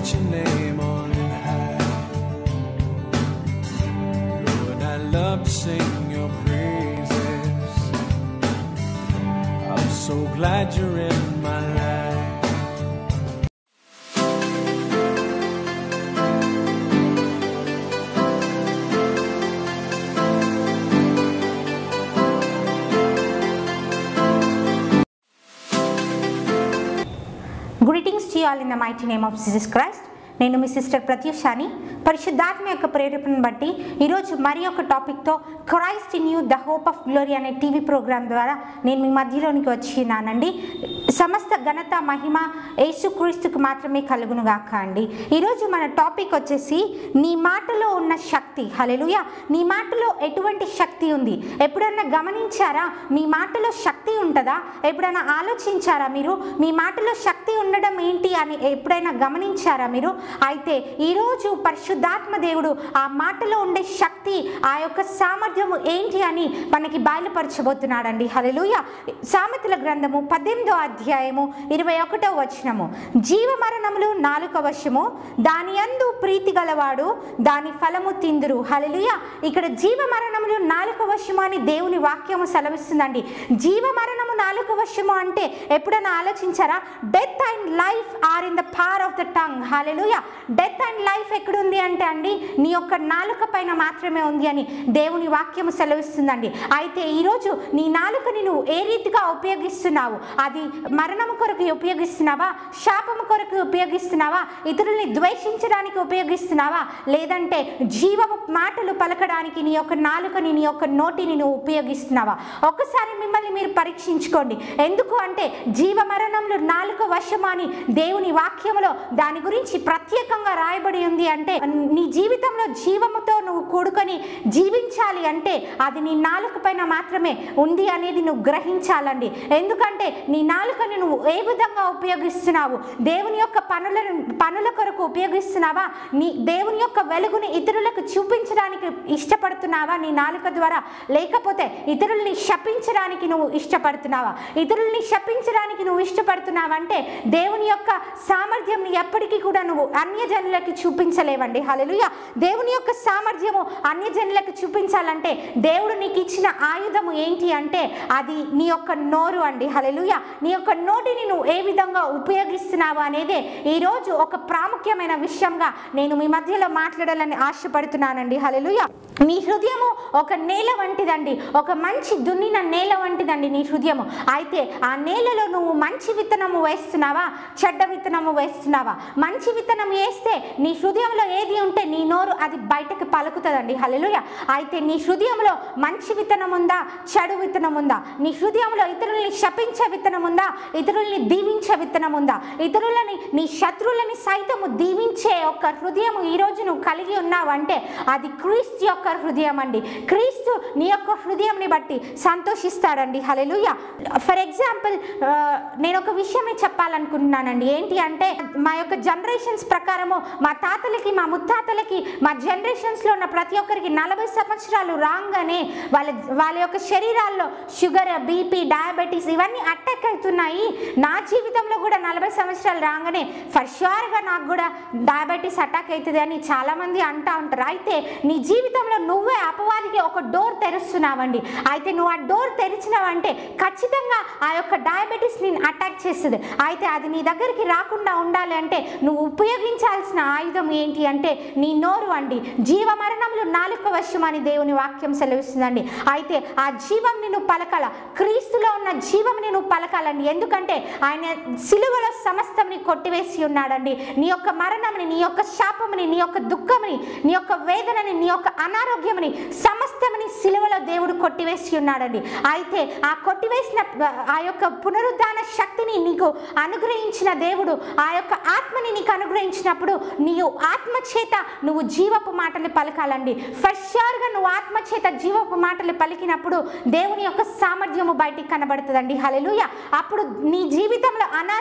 lift your name on high. Lord, I love to sing your praises. I'm so glad you're in my life. Greetings to all in the mighty name of Jesus Christ నేను మీ sister ప్రత్యూషాని పరిశుద్ధాత్మ యొక్క ప్రేరేపణను బట్టి ఈరోజు మరి ఒక టాపిక్తో Christ in you the hope of glory అనే టీవీ ప్రోగ్రామ్ ద్వారా నేను మీ మధ్యలోనికి వచ్చినానండి సమస్త ఘనత మహిమ యేసుక్రీస్తుకు మాత్రమే కలుగును గాక అండి ఈరోజు మన టాపిక్ వచ్చేసి నీ మాటలో ఉన్న శక్తి హలెలుయ నీ మాటలో ఎటువంటి శక్తి ఉంది ఎప్పుడన్నా గమనించారా మీ మాటలో శక్తి ఉంటుందా ఎప్పుడైనా ఆలోచించారా మీరు మీ మాటలో శక్తి ఉండడం ఏంటి అని ఎప్పుడైనా గమనించారా మీరు అయితే ఈరోజు పరిశుద్ధాత్మ దేవుడు ఆ మాటలో ఉండే శక్తి ఆ యొక్క సామర్థ్యము ఏంటి అని మనకి బయలుపరచబోతున్నాడండి హలెలుయ సామెతల గ్రంథము పద్దెనిమిదో అధ్యాయము ఇరవై ఒకటో వచనము జీవ మరణములు నాలుక వశము దాని అందు ప్రీతి గలవాడు దాని ఫలము తిందురు హలెలుయ ఇక్కడ జీవ మరణములు నాలుక వశము అని దేవుని వాక్యము సెలవిస్తుందండి జీవ మరణము నాలుక వశము అంటే ఎప్పుడైనా ఆలోచించారా death and life are in the power of the tongue hallelujah death and life ఎక్కడుంది అంటే అండి నీ యొక్క నాలుక పైన మాత్రమే ఉంది అని దేవుని వాక్యము సెలవిస్తుందండి అయితే ఈరోజు నీ నాలుకని నువ్వు ఏ రీతిగా ఉపయోగిస్తున్నావు అది మరణము కొరకు ఉపయోగిస్తున్నావా శాపము కొరకు ఉపయోగిస్తున్నావా ఇతరుల్ని ద్వేషించడానికి ఉపయోగిస్తున్నావా లేదంటే జీవము మాటలు పలకడానికి నీ యొక్క నాలుకని నీ యొక్క నోటిని నువ్వు ఉపయోగిస్తున్నావా ఒక్కసారి మిమ్మల్ని మీరు పరీక్షించుకోండి ఎందుకు అంటే జీవ మరణంలో నాలుక వశము అని దేవుని వాక్యములో దాని గురించి ప్రత్యేకంగా రాయబడి ఉంది అంటే నీ జీవితంలో జీవముతో నువ్వు కూడుకొని జీవించాలి అంటే అది నీ నాలుక పైన మాత్రమే ఉంది అనేది నువ్వు గ్రహించాలండి ఎందుకంటే నీ నాలుకని నువ్వు ఏ విధంగా ఉపయోగిస్తున్నావు దేవుని యొక్క పనులను పనుల కొరకు ఉపయోగిస్తున్నావా నీ దేవుని యొక్క వెలుగుని ఇతరులకు చూపించడానికి ఇష్టపడుతున్నావా నీ నాలుక ద్వారా లేకపోతే ఇతరుల్ని శపించడానికి నువ్వు ఇష్టపడుతున్నావా ఇతరుల్ని శపించడానికి నువ్వు ఇష్టపడుతున్నావంటే దేవుని యొక్క సామర్థ్యంని ఎప్పటికీ కూడా నువ్వు అన్యజనులకి చూపించలేవండి హలెలుయ దేవుని యొక్క సామర్థ్యము అన్యజనులకు చూపించాలంటే దేవుడు నీకు ఇచ్చిన ఆయుధము ఏంటి అంటే అది నీ యొక్క నోరు అండి హలెలుయ నీ యొక్క నోటిని నువ్వు ఏ విధంగా ఉపయోగిస్తున్నావు అనేదే ఈరోజు ఒక ప్రాముఖ్యమైన విషయంగా నేను మీ మధ్యలో మాట్లాడాలని ఆశపడుతున్నానండి హలెలుయ నీ హృదయము ఒక నేల వంటిదండి ఒక మంచి దున్నిన నేల వంటిదండి నీ హృదయము అయితే ఆ నేలలో నువ్వు మంచి విత్తనము వేస్తున్నావా చెడ్డ విత్తనము వేస్తున్నావా మంచి విత్తనం వేస్తే నీ హృదయంలో ఏది ఉంటే నీ నోరు అది బయటకు పలుకుతుందండి హలెలుయ అయితే నీ హృదయంలో మంచి విత్తనం ఉందా చెడు విత్తనం ఉందా నీ హృదయంలో ఇతరుల్ని శపించే విత్తనం ఉందా ఇతరుల్ని దీవించే విత్తనం ఉందా ఇతరులని నీ శత్రువులని సైతము దీవించే ఒక హృదయం ఈరోజు నువ్వు కలిగి ఉన్నావంటే అది క్రీస్తు యొక్క హృదయం అండి క్రీస్తు నీ యొక్క హృదయంని బట్టి సంతోషిస్తాడండి హలెలుయ ఫర్ ఎగ్జాంపుల్ నేను ఒక విషయం చెప్పాలనుకుంటున్నానండి ఏంటి అంటే మా యొక్క జనరేషన్స్ ప్రకారము మా తాతలకి మా ముత్తాతలకి మా జనరేషన్స్లో ఉన్న ప్రతి ఒక్కరికి నలభై సంవత్సరాలు రాగానే వాళ్ళ వాళ్ళ యొక్క శరీరాల్లో షుగర్ బీపీ డయాబెటీస్ ఇవన్నీ అటాక్ అవుతున్నాయి నా జీవితంలో కూడా నలభై సంవత్సరాలు రాగానే ఫర్ ష్యూర్గా నాకు కూడా డయాబెటీస్ అటాక్ అవుతుంది అని చాలామంది అంటా ఉంటారు అయితే నీ జీవితంలో నువ్వే అపవాదికి ఒక డోర్ తెరుస్తున్నావండి అయితే నువ్వు ఆ డోర్ తెరిచినావంటే ఖచ్చితంగా ఆ యొక్క డయాబెటీస్ నేను అటాక్ చేస్తుంది అయితే అది నీ దగ్గరికి రాకుండా ఉండాలి అంటే నువ్వు ఉపయోగించాల్సిన ఆయుధం ఏంటి అంటే నీ నోరు అండి జీవ మరణములు నాలుక వశం అని దేవుని వాక్యం సెలవిస్తుందండి అయితే ఆ జీవం నేను పలకాల క్రీస్తులో ఉన్న జీవం నేను పలకాలండి ఎందుకంటే ఆయన సిలువలో సమస్తంని కొట్టివేసి ఉన్నాడండి నీ యొక్క మరణంని నీ యొక్క శాపముని నీ యొక్క దుఃఖముని నీ యొక్క వేదనని నీ యొక్క అనారోగ్యముని సమస్తముని సిలువలో దేవుడు కొట్టివేసి ఉన్నాడండి అయితే ఆ కొట్టివేసిన ఆ యొక్క పునరుద్ధాన శక్తిని నీకు అనుగ్రహించిన దేవుడు ఆ యొక్క ఆత్మని నీకు అనుగ్రహించినప్పుడు నీవు ఆత్మ చేత నువ్వు జీవపు మాటలు పలకాలండి ఫస్ట్ షూర్గా నువ్వు ఆత్మ చేత జీవపు మాటలు పలికినప్పుడు దేవుని యొక్క సామర్థ్యము బయటికి కనబడుతుందండి హలెలుయ అప్పుడు నీ జీవితంలో అనారోగ్య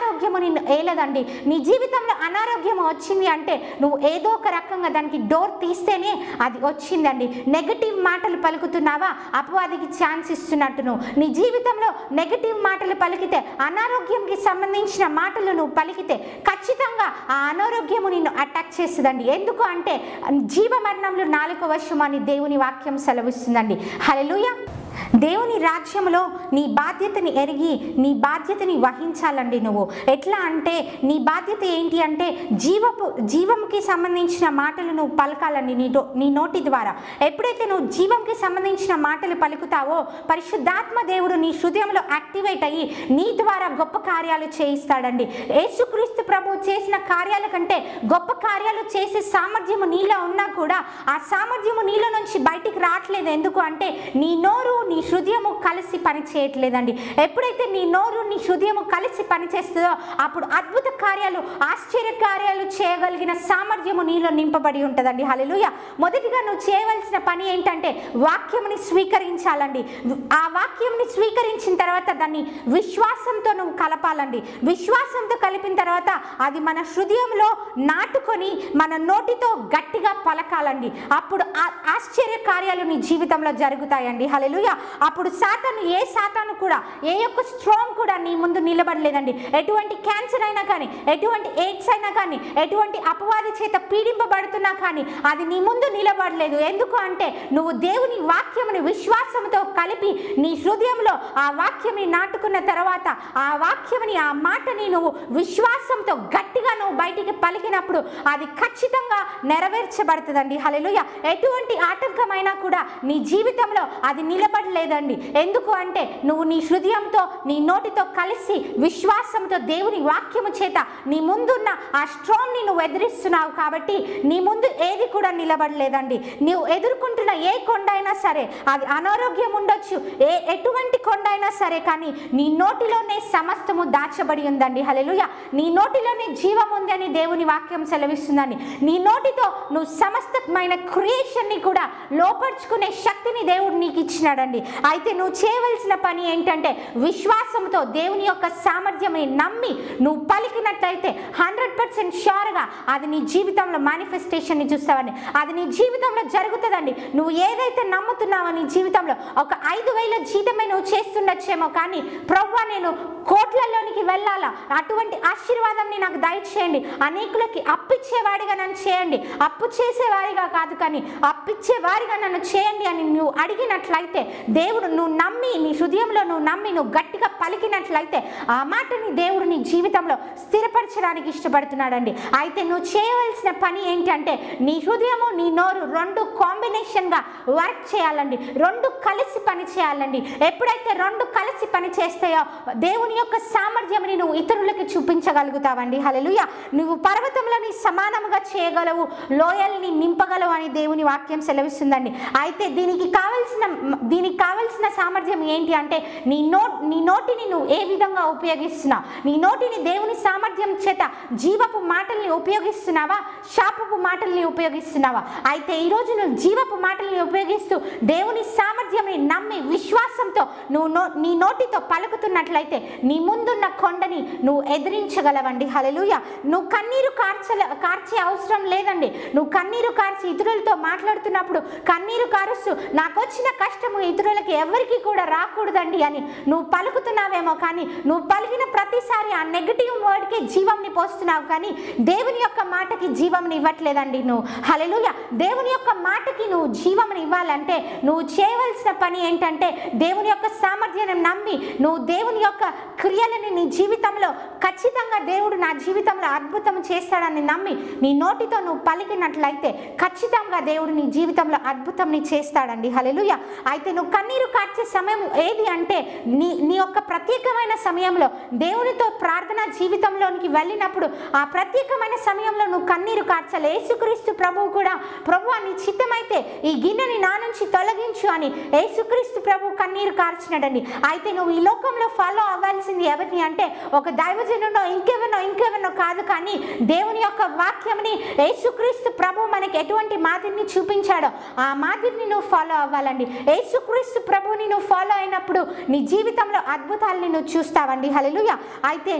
అనారోగ్యము నిన్ను ఏలదండి నీ జీవితంలో అనారోగ్యం వచ్చింది అంటే నువ్వు ఏదో ఒక రకంగా దానికి డోర్ తీస్తేనే అది వచ్చిందండి నెగటివ్ మాటలు పలుకుతున్నావా అపవాదికి ఛాన్స్ ఇస్తున్నట్టు నువ్వు నీ జీవితంలో నెగటివ్ మాటలు పలికితే అనారోగ్యంకి సంబంధించిన మాటలు నువ్వు పలికితే ఖచ్చితంగా ఆ అనారోగ్యము నిన్ను అటాక్ చేస్తుందండి ఎందుకు అంటే జీవ మరణంలో నాలుగు వశం అని దేవుని వాక్యం సెలవిస్తుందండి హల్లెలూయా దేవుని రాజ్యంలో నీ బాధ్యతని ఎరిగి నీ బాధ్యతని వహించాలండి నువ్వు ఎట్లా అంటే నీ బాధ్యత ఏంటి అంటే జీవపు జీవంకి సంబంధించిన మాటలు నువ్వు పలకాలండి నీ డో- నీ నోటి ద్వారా ఎప్పుడైతే నువ్వు జీవంకి సంబంధించిన మాటలు పలుకుతావో పరిశుద్ధాత్మ దేవుడు నీ హృదయంలో యాక్టివేట్ అయ్యి నీ ద్వారా గొప్ప కార్యాలు చేయిస్తాడండి యేసుక్రీస్తు ప్రభు చేసిన కార్యాల కంటే గొప్ప కార్యాలు చేసే సామర్థ్యము నీలో ఉన్నా కూడా ఆ సామర్థ్యము నీలో నుంచి బయటికి రావట్లేదు ఎందుకు అంటే నీ నోరు నీ హృదయము కలిసి పని చేయట్లేదండి ఎప్పుడైతే నీ నోరు నీ హృదయము కలిసి పని చేస్తుందో అప్పుడు అద్భుత కార్యాలు ఆశ్చర్య కార్యాలు చేయగలిగిన సామర్థ్యము నీలో నింపబడి ఉంటుందండి హల్లెలూయా మొదటిగా నువ్వు చేయవలసిన పని ఏంటంటే వాక్యముని స్వీకరించాలండి ఆ వాక్యంని స్వీకరించిన తర్వాత దాన్ని విశ్వాసంతో నువ్వు కలపాలండి విశ్వాసంతో కలిపిన తర్వాత అది మన హృదయంలో నాటుకొని మన నోటితో గట్టిగా పలకాలండి అప్పుడు ఆ ఆశ్చర్య కార్యాలు నీ జీవితంలో జరుగుతాయండి హల్లెలూయా అప్పుడు సాతాను ఏ సాతాను కూడా ఏ యొక్క స్ట్రాంగ్ కూడా నీ ముందు నిలబడలేదండి ఎటువంటి క్యాన్సర్ అయినా కానీ ఎటువంటి ఎయిడ్స్ అయినా కానీ ఎటువంటి అపవాది చేత పీడింపబడుతున్నా కానీ అది నీ ముందు నిలబడలేదు ఎందుకు అంటే నువ్వు దేవుని వాక్యముని విశ్వాసంతో కలిపి నీ హృదయంలో ఆ వాక్యముని నాటుకున్న తర్వాత ఆ వాక్యముని ఆ మాటని నువ్వు విశ్వాసంతో గట్టిగా నువ్వు బయటికి పలికినప్పుడు అది ఖచ్చితంగా నెరవేర్చబడుతుందండి హల్లెలూయా ఎటువంటి ఆటంకమైనా కూడా నీ జీవితంలో అది నిలబడలేదండి ఎందుకు అంటే నువ్వు నీ హృదయంతో నీ నోటితో కలిసి విశ్వాసంతో దేవుని వాక్యము చేత నీ ముందున్న ఆ స్ట్రాంగ్ని నువ్వు ఎదిరిస్తున్నావు కాబట్టి నీ ముందు ఏది కూడా నిలబడలేదండి నువ్వు ఎదుర్కొంటున్న ఏ కొండ అయినా సరే అది అనారోగ్యం ఉండొచ్చు ఏ ఎటువంటి కొండ అయినా సరే కానీ నీ నోటిలోనే సమస్తము దాచబడి ఉందండి హల్లెలూయా నీ నోటిలోనే జీవం ఉందని దేవుని వాక్యం సెలవిస్తుందండి నీ నోటితో నువ్వు సమస్తమైన క్రియేషన్ని కూడా లోపరుచుకునే శక్తిని దేవుడు నీకు ఇచ్చినాడండి అయితే నువ్వు చేయవలసిన పని ఏంటంటే విశ్వాసంతో దేవుని యొక్క సామర్థ్యంని నమ్మి నువ్వు పలికినట్లయితే హండ్రెడ్ పర్సెంట్ షూర్గా అది నీ జీవితంలో మేనిఫెస్టేషన్ని చూస్తావని అది నీ జీవితంలో జరుగుతుందండి నువ్వు ఏదైతే నమ్ముతున్నావో నీ జీవితంలో ఒక ఐదు వేల జీతమే నువ్వు చేస్తుండొచ్చేమో కానీ ప్రవ్వా నేను కోట్లలోనికి వెళ్ళాలా అటువంటి ఆశీర్వాదంని నాకు దయచేయండి అనేకులకి అప్పిచ్చేవాడిగా నన్ను చేయండి అప్పు చేసేవాడిగా కాదు కానీ అప్పిచ్చేవాడిగా నన్ను చేయండి అని నువ్వు అడిగినట్లయితే దేవుడు నువ్వు నమ్మి నీ హృదయంలో నువ్వు నమ్మి నువ్వు గట్టిగా పలికినట్లయితే ఆ మాటని దేవుడు నీ జీవితంలో స్థిరపరచడానికి ఇష్టపడుతున్నాడండి అయితే నువ్వు చేయవలసిన పని ఏంటంటే నీ హృదయము నీ నోరు రెండు కాంబినేషన్గా వర్క్ చేయాలండి రెండు కలిసి పని చేయాలండి ఎప్పుడైతే రెండు కలిసి పని చేస్తాయో దేవుని యొక్క సామర్థ్యంని నువ్వు ఇతరులకు చూపించగలుగుతావండి హల్లెలూయా నువ్వు పర్వతంలోని సమానముగా చేయగలవు లోయల్ని నింపగలవు అని దేవుని వాక్యం సెలవిస్తుందండి అయితే దీనికి కావలసిన దీనికి కావలసిన సామర్థ్యం ఏంటి అంటే నీ నో నీ నోటిని నువ్వు ఏ విధంగా ఉపయోగిస్తున్నావు నీ నోటిని దేవుని సామర్థ్యం చేత జీవపు మాటల్ని ఉపయోగిస్తున్నావా శాపపు మాటల్ని ఉపయోగిస్తున్నావా అయితే ఈరోజు నువ్వు జీవపు మాటల్ని ఉపయోగిస్తూ దేవుని సామర్థ్యంని నమ్మి విశ్వాసంతో నువ్వు నో నీ నోటితో పలుకుతున్నట్లయితే నీ ముందున్న కొండని నువ్వు ఎదిరించగలవండి హల్లెలూయ నువ్వు కన్నీరు కార్చల కార్చే అవసరం లేదండి నువ్వు కన్నీరు కార్చి ఇతరులతో మాట్లాడుతున్నప్పుడు కన్నీరు కారుస్తూ నాకు వచ్చిన కష్టము ఇతరులకి ఎవరికి కూడా రాకూడదండి అని నువ్వు పలుకుతున్నావేమో కానీ నువ్వు పలికిన ప్రతిసారి ఆ నెగటివ్ వర్డ్కి జీవంని పోస్తున్నావు కానీ దేవుని యొక్క మాటకి జీవంని ఇవ్వట్లేదండి నువ్వు హల్లెలూయ దేవుని యొక్క మాటకి నువ్వు జీవంని ఇవ్వాలంటే నువ్వు చేయవలసిన పని ఏంటంటే దేవుని యొక్క సామర్థ్యాన్ని నమ్మి నువ్వు దేవుని యొక్క క్రియలని నీ జీవితంలో ఖచ్చితంగా దేవుడు నా జీవితంలో అద్భుతం చేస్తాడని నమ్మి నీ నోటితో నువ్వు పలికినట్లయితే ఖచ్చితంగా దేవుడు నీ జీవితంలో అద్భుతంని చేస్తాడండి హల్లెలూయ అయితే నువ్వు కన్నీరు కార్చే సమయం ఏది అంటే నీ నీ యొక్క ప్రత్యేకమైన సమయంలో దేవునితో ప్రార్థన జీవితంలోనికి వెళ్ళినప్పుడు ఆ ప్రత్యేకమైన సమయంలో నువ్వు కన్నీరు కార్చాలి యేసుక్రీస్తు ప్రభువు కూడా ప్రభు నీ చిత్తమైతే ఈ గిన్నెని నా నుంచి తొలగించు అని యేసుక్రీస్తు ప్రభు కన్నీరు కార్చినాడండి అయితే నువ్వు ఈ లోకంలో ఫాలో అవ్వాల్సింది ఎవరిని అంటే ఒక దైవజనుడో ఇంకెవరినో ఇంకెవరినో కాదు కానీ దేవుని యొక్క వాక్యంని యేసుక్రీస్తు ప్రభు మనకి ఎటువంటి మాదిరిని చూపించాడో ఆ మాదిరిని నువ్వు ఫాలో అవ్వాలండి యేసుక్రీస్తు ప్రభుని నువ్వు ఫాలో అయినప్పుడు నీ జీవితంలో అద్భుతాలని నువ్వు చూస్తావండి హల్లెలూయ అయితే నువ్వు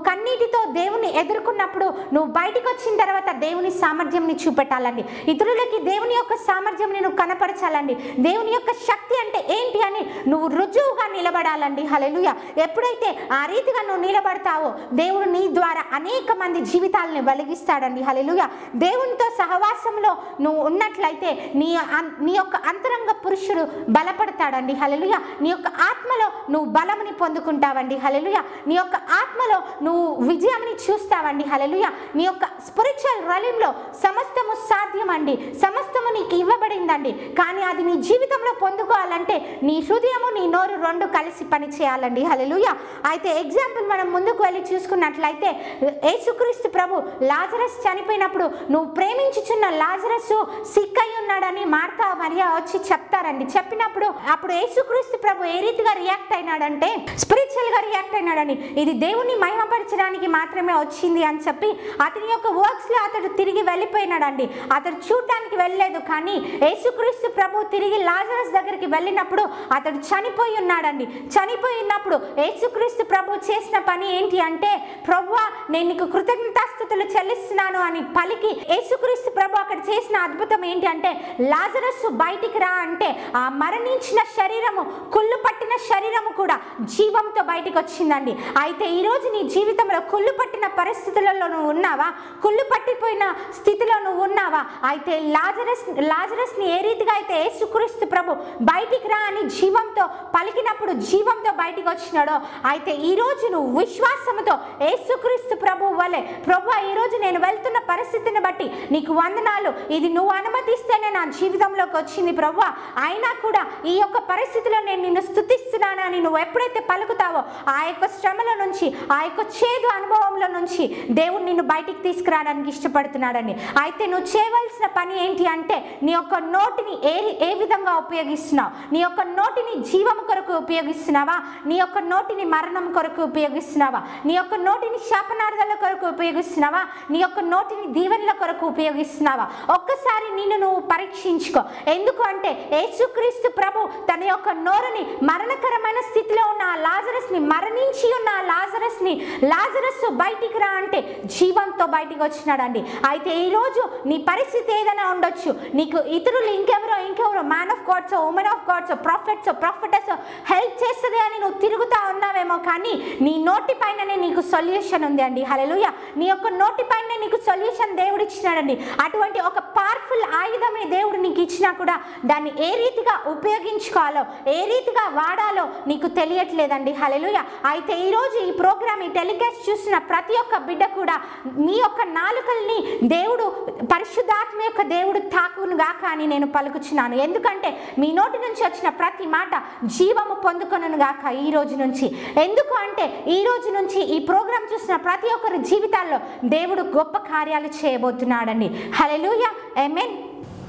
కన్నీటితో దేవుని ఎదుర్కొన్నప్పుడు నువ్వు బయటికి వచ్చిన తర్వాత దేవుని సామర్థ్యంని చూపెట్టాలండి ఇతరులకి దేవుని యొక్క సామర్థ్యంని నువ్వు కనపరచాలండి దేవుని యొక్క శక్తి అంటే ఏంటి అని నువ్వు రుజువుగా నిలబడాలండి హలెలుయ ఎప్పుడైతే ఆ రీతిగా నువ్వు నిలబడతావో దేవుడు నీ ద్వారా అనేక మంది జీవితాలని వెలిగిస్తాడండి హలెలుయ దేవునితో సహవాసంలో నువ్వు ఉన్నట్లయితే నీ అన్- నీ యొక్క అంతరంగ పురుషుడు బలపడతాడండి హలెలుయ నీ యొక్క ఆత్మలో నువ్వు బలముని పొందుకుంటావండి హలెలుయ నీ యొక్క ఆత్మలో నువ్వు విజయంని చూస్తావండి హలెలుయ నీ యొక్క స్పిరిచువల్ రలింలో సమస్తము సాధ్యమండి సమస్తము నీకు ఇవ్వబడిందండి కానీ అది నీ జీవితంలో పొందుకోవాలంటే నీ హృదయము నీ నోరు రెండు కలిసి పని చేయాలండి హలెలుయ అయితే ఎగ్జాంపుల్ మనం ముందుకు వెళ్ళి చూసుకున్నట్లయితే యేసుక్రీస్తు ప్రభు లాజరస్ చనిపోయినప్పుడు నువ్వు ప్రేమించుచున్న లాజరస్ సిక్ అయి ఉన్నాడని మార్తా మరియా వచ్చి చెప్తారండి చెప్పినప్పుడు అప్పుడు యేసుక్రీస్తు ప్రభు ఏ రీతిగా రియాక్ట్ అయినాడంటే స్పిరిచువల్ గా రియాక్ట్ అయినాడని ఇది దేవుణ్ణి మహిమపరచడానికి మాత్రమే వచ్చింది అని చెప్పి అతని యొక్క వర్క్స్ లో అతడు తిరిగి వెళ్ళిపోయినాడండి అతడు చూడటానికి వెళ్ళలేదు కానీ యేసుక్రీస్తు ప్రభు తిరిగి లాజరస్ దగ్గరికి వెళ్ళినప్పుడు అతడు చనిపోయి ఉన్నాడండి చనిపోయి ఉన్నప్పుడు యేసుక్రీస్తు ప్రభు చేసిన పని ఏంటి అంటే ప్రభువా నేను నీకు కృతజ్ఞతాస్థుతులు చెల్లిస్తున్నాను అని పలికి యేసుక్రీస్తు ప్రభు అక్కడ చేసిన అద్భుతం ఏంటి అంటే లాజరస్ బయటికి రా అంటే ఆ మరణించిన శరీరము కుళ్ళు పట్టిన శరీరము కూడా జీవంతో బయటికి వచ్చిందండి అయితే ఈరోజు నీ జీవితంలో కుళ్ళు పట్టిన పరిస్థితులలో నువ్వు ఉన్నావా కుళ్ళు పట్టిపోయిన స్థితిలో నువ్వు ఉన్నావా అయితే లాజరస్ లాజరస్ని ఏ రీతిగా అయితే యేసుక్రీస్తు ప్రభు బయటికి రా అని జీవంతో పలికినప్పుడు జీవంతో బయటికి వచ్చినాడో అయితే ఈ రోజు నువ్వు విశ్వాసముతో యేసుక్రీస్తు ప్రభు వలె ప్రభు ఈ రోజు నేను వెళ్తున్న పరిస్థితిని బట్టి నీకు వందనాలు ఇది నువ్వు అనుమతిస్తేనే నా జీవితంలోకి వచ్చింది ప్రభు అయినా కూడా ఈ యొక్క పరిస్థితిలో నేను నిన్ను స్థుతిస్తున్నాను అని నువ్వు ఎప్పుడైతే పలుకుతావో ఆ యొక్క శ్రమల నుంచి ఆ యొక్క చేదు అనుభవంలో నుంచి దేవుడు నిన్ను బయటికి తీసుకురావడానికి ఇష్టపడుతున్నాడని అయితే నువ్వు చేయవలసిన పని ఏంటి అంటే నీ యొక్క నోటిని ఏ ఏ విధంగా ఉపయోగిస్తున్నావు నీ యొక్క నోటిని జీవము కొరకు ఉపయోగిస్తున్నావా నీ యొక్క నోటిని మరణం కొరకు ఉపయోగిస్తున్నావా నీ యొక్క నోటిని శాపనార్థాల కొరకు ఉపయోగిస్తున్నావా నీ యొక్క నోటిని దీవెనల కొరకు ఉపయోగిస్తున్నావా ఒక్కసారి నిన్ను నువ్వు పరీక్షించుకో ఎందుకు అంటే యేసుక్రీస్తు ప్రభు తన యొక్క నోరుని మరణకరమైన స్థితిలో ఉన్న ఆ లాజరస్ని మరణించి ఉన్న ఆ లాజరస్ని లాజరస్ బయటికి రా అంటే జీవంతో బయటికి వచ్చినాడండి అయితే ఈరోజు నీ పరిస్థితి ఏదైనా ఉండొచ్చు నీకు ఇతరులు ఇంకెవరో ఇంకెవరో man of gods women of gods prophets profiters help చేస్తుంది అని నువ్వు తిరుగుతా ఉన్నావేమో కానీ నీ నోటి పైననే నీకు సొల్యూషన్ ఉంది అండి హలెలుయ నీ యొక్క నోటి పైన నీకు సొల్యూషన్ దేవుడు ఇచ్చినాడండి అటువంటి ఒక పవర్ఫుల్ ఆయుధమే దేవుడు నీకు ఇచ్చినా కూడా దాన్ని ఏ రీతిగా ఉపయోగించుకోవాలో ఏ రీతిగా వాడాలో నీకు తెలియట్లేదండి హలెలుయ అయితే ఈరోజు ఈ ప్రోగ్రామ్ ఈ టెలికాస్ట్ చూసిన ప్రతి ఒక్క బిడ్డ కూడా మీ యొక్క నాలుకల్ని దేవుడు పరిశుద్ధాత్మ యొక్క దేవుడు తాకును గాక అని నేను పలుకుచున్నాను ఎందుకంటే మీ నోటి నుంచి వచ్చిన ప్రతి మాట జీవము పొందుకొనును గాక ఈ రోజు నుంచి ఎందుకు అంటే ఈ రోజు నుంచి ఈ ప్రోగ్రాం చూసిన ప్రతి ఒక్కరి జీవితాల్లో దేవుడు గొప్ప కార్యాలు చేయబోతున్నాడండి hallelujah amen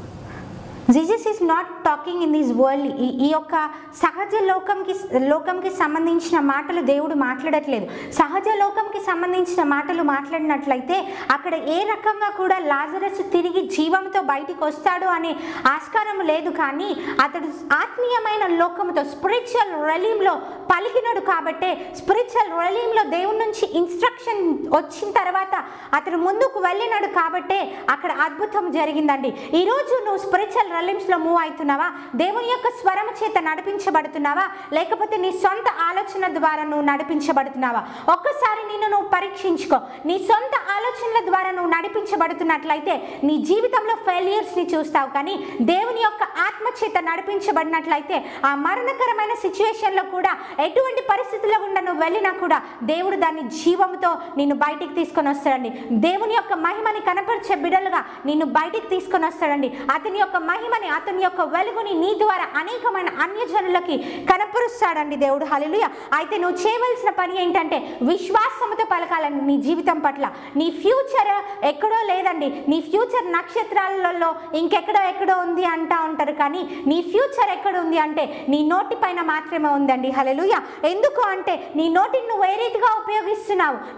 Jesus is not talking in this world ఈ ఈ యొక్క సహజ లోకంకి లోకంకి సంబంధించిన మాటలు దేవుడు మాట్లాడట్లేదు సహజ లోకంకి సంబంధించిన మాటలు మాట్లాడినట్లయితే అక్కడ ఏ రకంగా కూడా లాజరస్ తిరిగి జీవంతో బయటికి వస్తాడు అనే ఆస్కారం లేదు కానీ అతడు ఆత్మీయమైన లోకంతో స్పిరిచువల్ రలీంలో పలికినడు కాబట్టే స్పిరిచువల్ రలీంలో దేవుని నుంచి ఇన్స్ట్రక్షన్ వచ్చిన తర్వాత అతడు ముందుకు వెళ్ళినాడు కాబట్టే అక్కడ అద్భుతం జరిగిందండి ఈరోజు నువ్వు స్పిరిచువల్ రలిమ్స్లో మూవ్ అవుతున్నావా దేవుని యొక్క స్వరము చేత నడిపించబడుతున్నావా లేకపోతే నీ సొంత ఆలోచన ద్వారా నువ్వు నడిపించబడుతున్నావా ఒక్కసారి నిన్ను నువ్వు పరీక్షించుకో నీ సొంత ఆలోచనల ద్వారా నువ్వు నడిపించబడుతున్నట్లయితే నీ జీవితంలో ఫెయిలియర్స్ని చూస్తావు కానీ దేవుని యొక్క ఆత్మ చేత నడిపించబడినట్లయితే ఆ మరణకరమైన సిచ్యువేషన్లో కూడా ఎటువంటి పరిస్థితుల్లో గుండా నువ్వు వెళ్ళినా కూడా దేవుడు దాన్ని జీవంతో నిన్ను బయటికి తీసుకొని వస్తాడండి దేవుని యొక్క మహిమని కనపరిచే బిడలుగా నిన్ను బయటికి తీసుకొని వస్తాడండి అతని యొక్క మహిమని అతని యొక్క వెలుగుని నీ ద్వారా అనేకమైన అన్యజనులకి కనపరుస్తాడండి దేవుడు హల్లెలూయ అయితే నువ్వు చేయవలసిన పని ఏంటంటే విశ్వాసంతో పలకాలండి నీ జీవితం పట్ల నీ ఫ్యూచర్ ఎక్కడో లేదండి నీ ఫ్యూచర్ నక్షత్రాలలో ఇంకెక్కడో ఎక్కడో ఉంది అంటా ఉంటారు కానీ నీ ఫ్యూచర్ ఎక్కడ ఉంది అంటే నీ నోటి పైన మాత్రమే ఉందండి హల్లెలూయ ఎందుకు అంటే నీ నోటిని నువ్వు ఏ రీతిగా ఉపయోగిస్తున్నావు నీ నోటి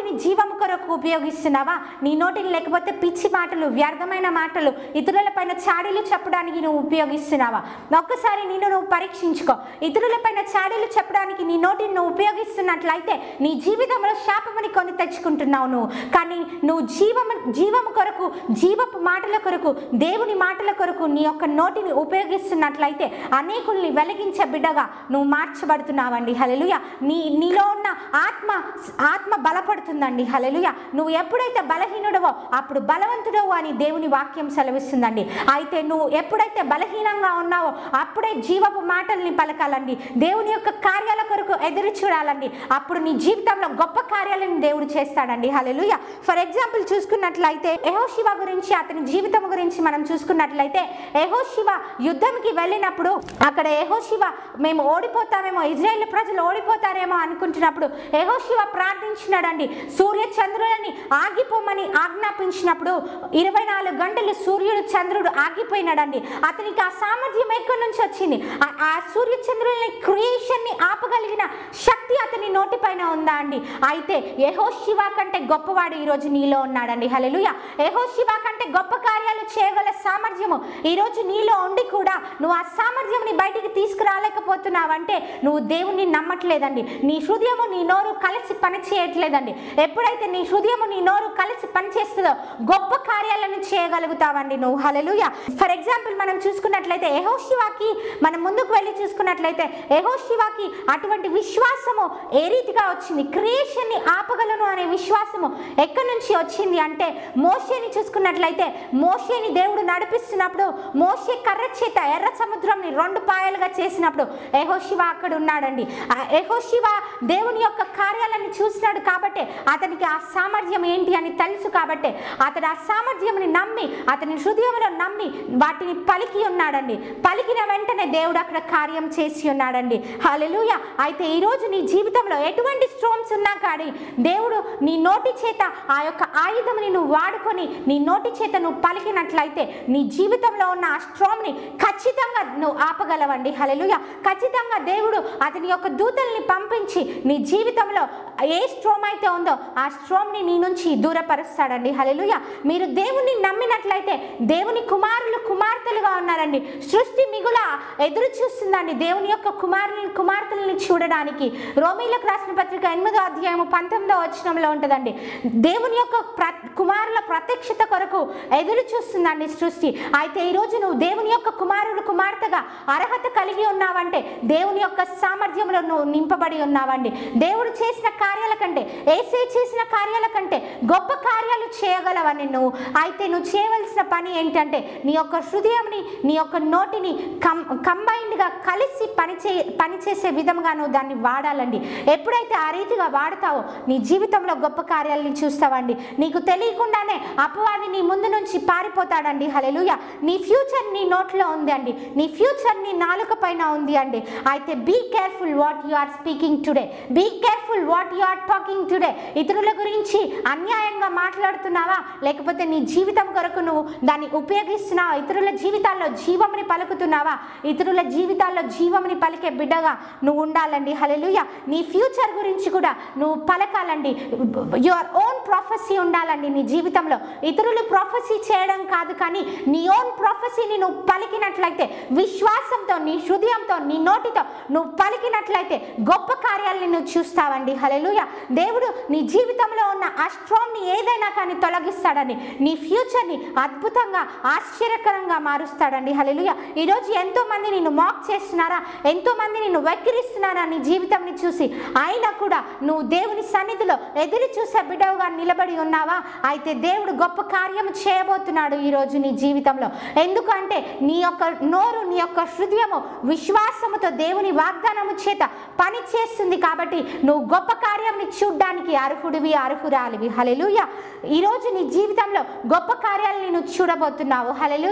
నోటిని జీవం కొరకు ఉపయోగిస్తున్నావా నీ నోటిని లేకపోతే పిచ్చి మాటలు వ్యర్థమైన మాటలు ఇతరులపైన చాడీలు చెప్పడానికి నువ్వు ఉపయోగిస్తున్నావా ఒక్కసారి నిన్ను నువ్వు పరీక్షించుకో ఇతరులపైన చాడీలు చెప్పడానికి నీ నోటిని నువ్వు ఉపయోగిస్తున్నట్లయితే నీ జీవితంలో శాపమని కొని తెచ్చుకుంటున్నావు నువ్వు కానీ నువ్వు జీవము జీవము కొరకు జీవపు మాటల కొరకు దేవుని మాటల కొరకు నీ యొక్క నోటిని ఉపయోగిస్తున్నట్లయితే అనేకుల్ని వెలిగించే బిడ్డగా నువ్వు మార్చబడుతున్నావండి హలెలుయ నీ నీలో ఉన్న ఆత్మ ఆత్మ బలపడుతుందండి హలెలుయ నువ్వు ఎప్పుడైతే బలహీనుడవో అప్పుడు బలవంతుడవు అని దేవుని వాక్యం సెలవిస్తుందండి అయితే నువ్వు ఎప్పుడైతే బలహీనంగా ఉన్నావో అప్పుడే జీవపు మాటల్ని పలకాలండి దేవుని యొక్క కార్యాల కొరకు ఎదురు చూడాలండి అప్పుడు నీ జీవితంలో గొప్ప కార్యాలను దేవుడు చేస్తాడండి హలెలుయ ఫర్ ఎగ్జాంపుల్ చూసుకున్నట్లయితే యెహోషివ గురించి అతని జీవితం గురించి మనం చూసుకున్నట్లయితే యెహోషివ యుద్ధంకి వెళ్ళినప్పుడు అక్కడ యెహోషివ మేము ఓడిపోతామేమో ఇజ్రాయేల్ ప్రజలు ఓడిపోతారేమో అనుకుంటున్నప్పుడు యెహోషివ ప్రార్థించినాడండి సూర్య చంద్రులని ఆగిపోమని ఆజ్ఞాపించినప్పుడు ఇరవై నాలుగు గంటలు సూర్యుడు చంద్రుడు ఆగిపోయినాడండి అతనికి ఆ సామర్థ్యం ఎక్కడి నుంచి వచ్చింది ఆ- ఆ సూర్య చంద్రులని క్రియేషన్ ని ఆపగలిగిన శక్తి అతని నోటిపైన ఉందా అండి అయితే యెహోషివ కంటే గొప్పవాడు ఈ రోజు నీలో ఉన్నాడండి హల్లెలూయా యెహోషివ కంటే గొప్ప కార్యాలు చేయగల సామర్థ్యము ఈ రోజు నీలో ఉండి కూడా నువ్వు ఆ సామర్థ్యంని బయటికి తీసుకురాలేకపోతున్నావంటే నువ్వు దేవుణ్ణి నమ్మట్లేదండి నీ హృదయము నీ నోరు కలిసి పని చేయట్లేదండి ఎప్పుడైతే నీ హృదయము నీ నోరు కలిసి పని చేస్తుందో గొప్ప కార్యాలను చేయగలుగుతావండి నువ్వు హల్లెలూయా ఫర్ ఎగ్జాంపుల్ మనం చూసుకున్నట్లయితే యెహోషివాకి మనం ముందుకు వెళ్ళి చూసుకున్నట్లయితే యెహోషివాకి అటువంటి విశ్వాసము ఏ రీతిగా వచ్చింది క్రియేషన్ ని ఆపగలను అనే విశ్వాసము ఎక్కడి నుంచి వచ్చింది అంటే మోషేని చూసుకున్నట్లయితే మోషేని దేవుడు నడిపిస్తున్నప్పుడు మోషే కర్ర చేత ఎర్ర సముద్రంని రెండు పాయలుగా చేసినప్పుడు యెహోషివ అక్కడ ఉన్నాడండి ఆ యెహోషివ దేవుని యొక్క కార్యాలను చూసినాడు కాబట్టి అతనికి ఆ సామర్థ్యం ఏంటి అని తెలుసు కాబట్టి అతడు ఆ సామర్థ్యంని నమ్మి అతని హృదయంలో నమ్మి వాటిని పలికి ఉన్నాడండి పలికిన వెంటనే దేవుడు అక్కడ కార్యం చేసి ఉన్నాడండి హల్లెలూయ అయితే ఈరోజు నీ జీవితంలో ఎటువంటి స్ట్రోమ్స్ ఉన్నా కానీ దేవుడు నీ నోటి చేత ఆ యొక్క ఆయుధంని నువ్వు వాడుకొని నీ నోటి చేత నువ్వు పలికినట్లయితే నీ జీవితంలో ఉన్న ఆ స్ట్రోమ్ని ఖచ్చితంగా నువ్వు ఆపగలవండి హల్లెలూయ ఖచ్చితంగా దేవుడు అతని యొక్క దూతల్ని పంపించి నీ జీవితంలో ఏ స్ట్రోమ్ అయితే ఉందో ఆ స్ట్రోమ్ని నీ నుంచి దూరపరుస్తాడండి హల్లెలూయ మీరు దేవుణ్ణి నమ్మినట్లయితే దేవుని కుమారులు కుమార్తెలుగా ఉన్నారండి సృష్టి మిగుల ఎదురు చూస్తుందండి దేవుని యొక్క కుమారుని కుమార్తెలని చూడడానికి రోమీలకు రాసిన పత్రిక ఎనిమిదో అధ్యాయము పంతొమ్మిదో వచనంలో ఉంటుందండి దేవుని యొక్క ప్ర కుమారుల ప్రత్యక్షత కొరకు ఎదురు చూస్తుందండి సృష్టి అయితే ఈరోజు నువ్వు దేవుని యొక్క కుమారుడు కుమార్తెగా అర్హత కలిగి ఉన్నావంటే దేవుని యొక్క సామర్థ్యంలో నువ్వు నింపబడి ఉన్నావండి దేవుడు చేసిన కార్యాల కంటే ఏసే చేసిన కార్యాల కంటే గొప్ప కార్యాలు చేయగలవని నువ్వు అయితే నువ్వు చేయవలసిన పని ఏంటంటే నీ యొక్క హృదయంని నీ యొక్క నోటిని కం కంబైన్డ్గా కలిసి పనిచే పనిచేసే విధంగా నువ్వు దాన్ని వాడాలండి ఎప్పుడైతే ఆ రీతిగా వాడతావో నీ జీవితంలో గొప్ప కార్యాలని చూస్తావండి నీకు తెలియకుండానే అపవాది నీ ముందు నుంచి పారిపోతాడండి హలెలుయ నీ ఫ్యూచర్ నీ నోట్లో ఉంది అండి నీ ఫ్యూచర్ నీ నాలుక పైన ఉంది అండి అయితే be careful what you are speaking today be careful what you are talking today ఇతరుల గురించి అన్యాయంగా మాట్లాడుతున్నావా లేకపోతే నీ జీవితం కొరకు నువ్వు దాన్ని ఉపయోగిస్తున్నావా ఇతరుల జీవితాల్లో జీవంని పలుకుతున్నావా ఇతరుల జీవితాల్లో జీవంని పలికే బిడ్డగా నువ్వు ఉండాలండి హలెలుయ నీ ఫ్యూచర్ గురించి కూడా నువ్వు పలకాలండి యువర్ ఓన్ ప్రొఫెసీ ఉండాలండి నీ జీవితంలో ఇతరులు ప్రొఫెసీ చేయడం కాదు కానీ నీ ఓన్ ప్రొఫెసీని నువ్వు పలికినట్లయితే విశ్వాసంతో నీ హృదయంతో నీ నోటితో నువ్వు పలికినట్లయితే గొప్ప కార్యాలని నువ్వు చూస్తావండి హలెలుయ దేవుడు నీ జీవితంలో ఉన్న ఆ స్ట్రాంగ్ని ఏదైనా కానీ తొలగిస్తాడని నీ ఫ్యూచర్ని అద్భుతంగా ఆశ్చర్యకరంగా మారుస్తాడండి హలెలుయ ఈరోజు ఎంతో మంది నిన్ను మాక్ చేస్తున్నారా ఎంతో మంది నిన్ను వెక్కిరిస్తున్నారా నీ జీవితంని చూసి అయినా కూడా నువ్వు దేవుని సన్నిధిలో ఎదురు చూసే బిడ్డవుగా నిలబడి ఉన్నావా అయితే దేవుడు గొప్ప కార్యం చేయబోతున్నాడు ఈరోజు నీ జీవితంలో ఎందుకంటే నీ యొక్క నోరు నీ యొక్క హృదయము విశ్వాసముతో దేవుని వాగ్దానము చేత పని చేస్తుంది కాబట్టి నువ్వు గొప్ప కార్యంని చూడ్డానికి అర్హుడివి అర్హురాలివి హలెలుయ ఈరోజు నీ జీవితంలో గొప్ప కార్యాలని నువ్వు చూడబోతున్నావు హలెలుయ